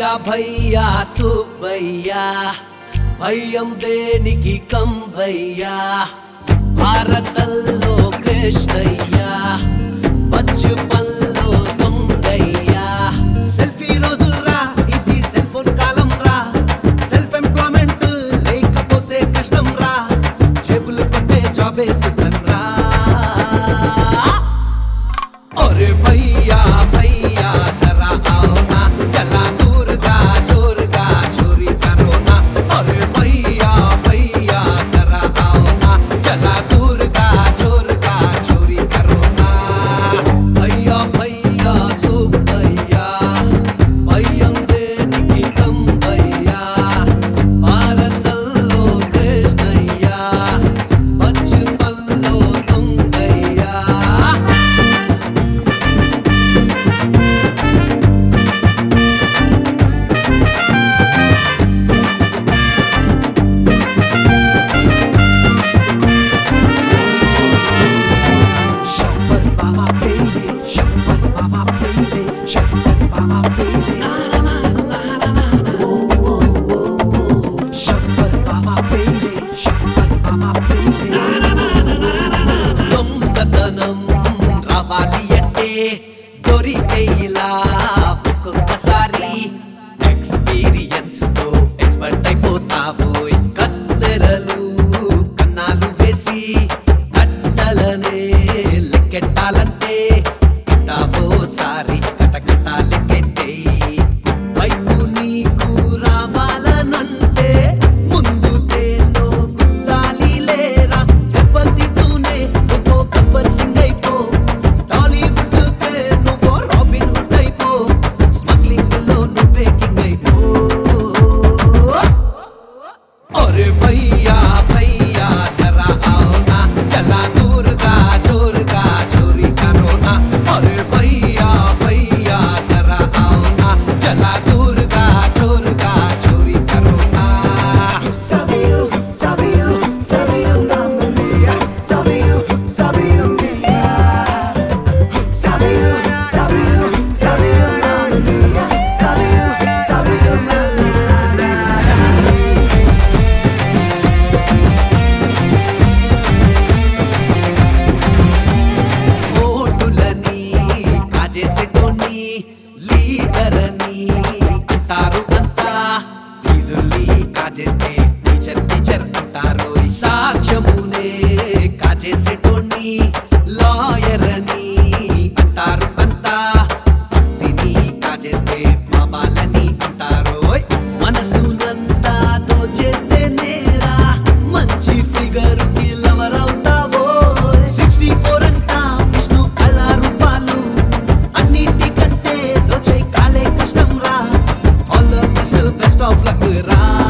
భయ్యా భయ్యా సుబ్బయ్యా భయం దేనికి కంబయ్యా భారతల్లో కృష్ణయ్యా బచ్చుపల్లో దొంగయ్యా సెల్ఫీ రోజుల్రా ఇది సెల్ ఫోన్ కాలం రా సెల్ఫ్ ఎంప్లాయ్మెంట్ లేకపోతే కష్టం రా జేబులు కొట్టే జాబే సుఖం రా अरे भैया भैया जरा आओ ना चला दूर का चोर का चोरी करो ना अरे भैया भैया जरा आओ ना चला दूर का चोर का चोरी करो ना भैया भैया सो भैया భయం దేనికి కంబయ్యా భారతల్లో కృష్ణయ్యా పచ్చిపల్లో దొంగయ్యా Shabbar Baba baby, Shabbar Baba baby, Shabbar Baba baby. Whoa, whoa, whoa, whoa. Shabbar Baba baby, Shabbar Baba baby. దొంగతనం రావాలి అంటే దొరికే ఇలా ఒక్కొక్కసారి ఎక్స్పీరియన్స్ తో ఎక్స్పర్ట్ అయిపోతావు కత్తెరలు కన్నాలు వేసి కట్టలనే లెక్కెట్టాలంటే కిట్టావో సారి కటకట లెక్కెట్టేయి వైపు నీకు రావాలనంటే ముందు తేనో గుద్దాలి లేరా దెబ్బలు తింటూనే నువ్వు గబ్బర్ సింగ్ అయిపో టాలీవుడ్ కే నువ్వు రాబిన్ హుడ్ అయిపో స్మగ్లింగ్ లో నువ్వే కింగ్ అయిపో अरे भैया भैया जरा आओ ना चला दूर का चोर का चोरी करो ना अरे भैया भैया जरा आओ ना चला दूर का चोर का चोरी करो ना Sabiu, sabiu, sabiu Mamma mia, sabiu, sabiu mia. Sabiu, sabiu, sabiu Mamma mia, sabiu, sabiu na na na na. ఓటులని కాజేసేటోని లీడర్ అని అంటారు అంతా ఫీజుల్ని కాజేస్తే టీచర్ టీచర్ అంటారు సాక్ష్యమునే కాజేసేటోని లాయర్ అని అంటారు అంతా భక్తిని కాజేస్తే బాబాలని అంటారు మనసునంతా దోచేస్తే నేరా మంచి ఫిగర్ కి లవర్ అవుతావో సిక్స్టీ ఫోర్ అంట విష్ణు కళ రూపాలు అన్నిటికంటే దోచే కాలే కష్టం రా all the best best of luck రా